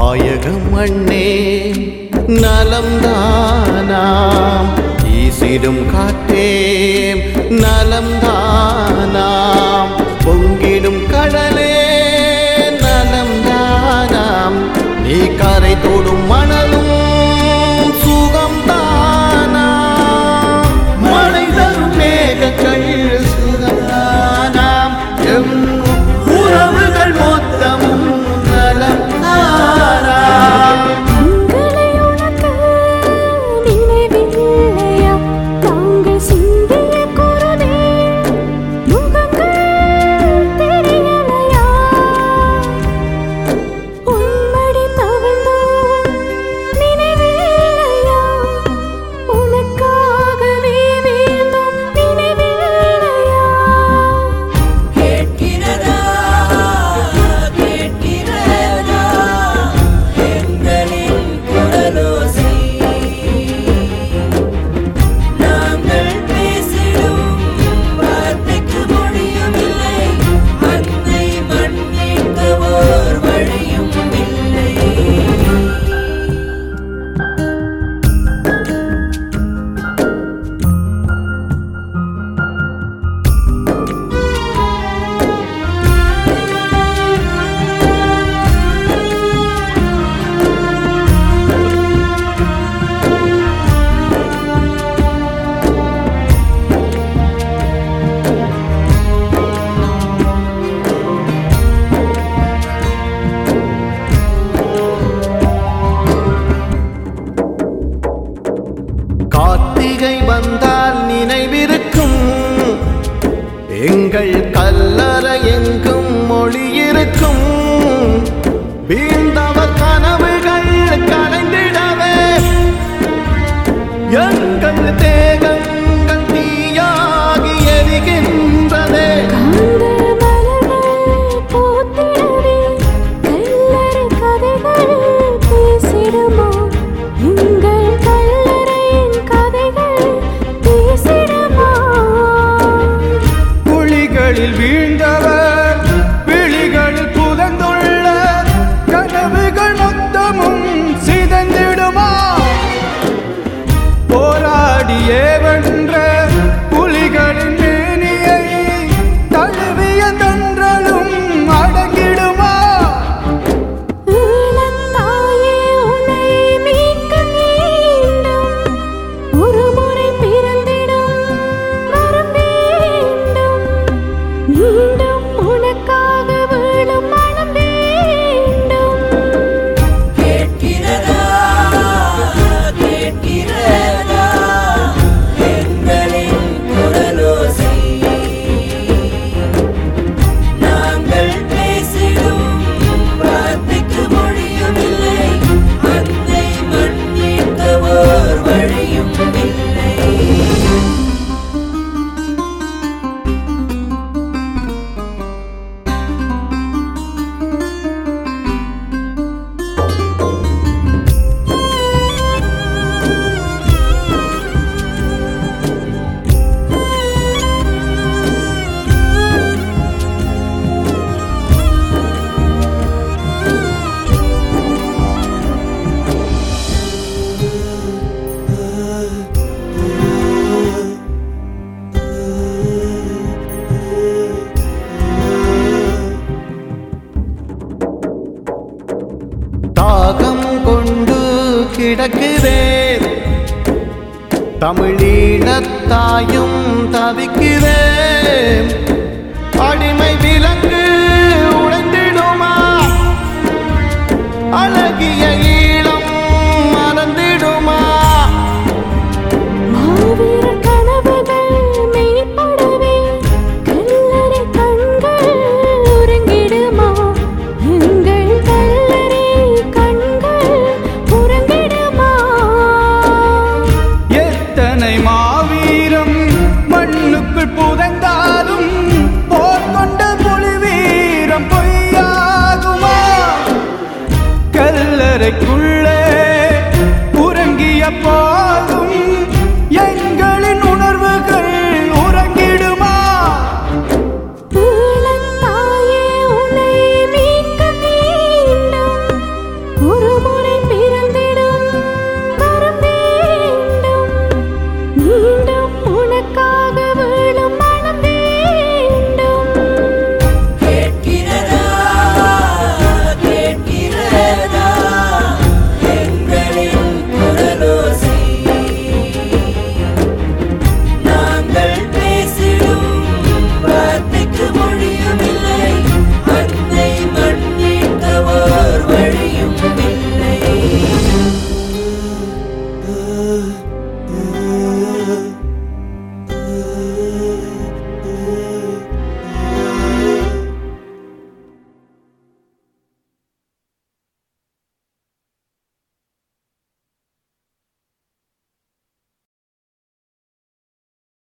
தாயகம் மண்ணே நலம்தானாம் ஈசிடும் காற்றே நலம்தானாம் பொங்கிடும் கடலே நலம்தானாம் நீ கரை தொடும் மணலும் சுகம்தானாம் மழை தரும் மேகங்கள் சுகம்தானாம் எம் உறவுகள் மொத்தமும் நலம்தானாம் உங்களை உனக்கு நினைவில்லையா தாங்கள் சிந்திய குருதே முகங்கள் தெரியலையா உன்மடி தவழ்ந்தோம் நினைவில்லையா உனக்காகவே வீழ்ந்தோம் நினைவில்லையா கேட்கிறதா கேட்கிறதா எங்களின் குரலோசை நாங்கள் பேசிடும் வார்த்தைக்கு மொழியுமில்லை அன்னை மன்னிக்க ஓர் வழியும் இல்லை கார்த்திகை வந்தால் நினைவிருக்கும் எங்கள் கல்லறை எங்கும் மொழி இருக்கும் வீழ்ந்தவர் கனவுகள் கலைந்திடவே எங்கள் தேகங்கள் தீயாகி எரிகின்றதே காந்தல் மலர்கள் பூத்திடவே கல்லறை கதைகள் பேசிடுமோ எங்கள் கல்லறையின் கதைகள் பேசிடுமோ குழிகளில் வீழ்ந்தவர் விழிகளில் புதந்துள்ள கனவுகள் மொத்தமும் சிதைந்திடுமா போராடியே வென்ற புலிகளின் மேனியை தழுவிய தன்றலும் அடங்கிடுமா ஈழத்தாயே உன்னை மீட்க வேண்டும் ஒரு முறை பிறந்திடும் வரம் வேண்டும் மீண்டும் உனக்காக வீழும் மனம் வேண்டும் கேட்கிறதா கேட்கிறதா எங்களின் குரலோசை நாங்கள் பேசிடும் வார்த்தைக்கு மொழியுமில்லை அன்னை மன்னிக்க ஓர் வழியும் இல்லை தாகம் கொண்டு கிடக்கிறேன் தமிழீழத்தாயும் தவிக்கிறேன்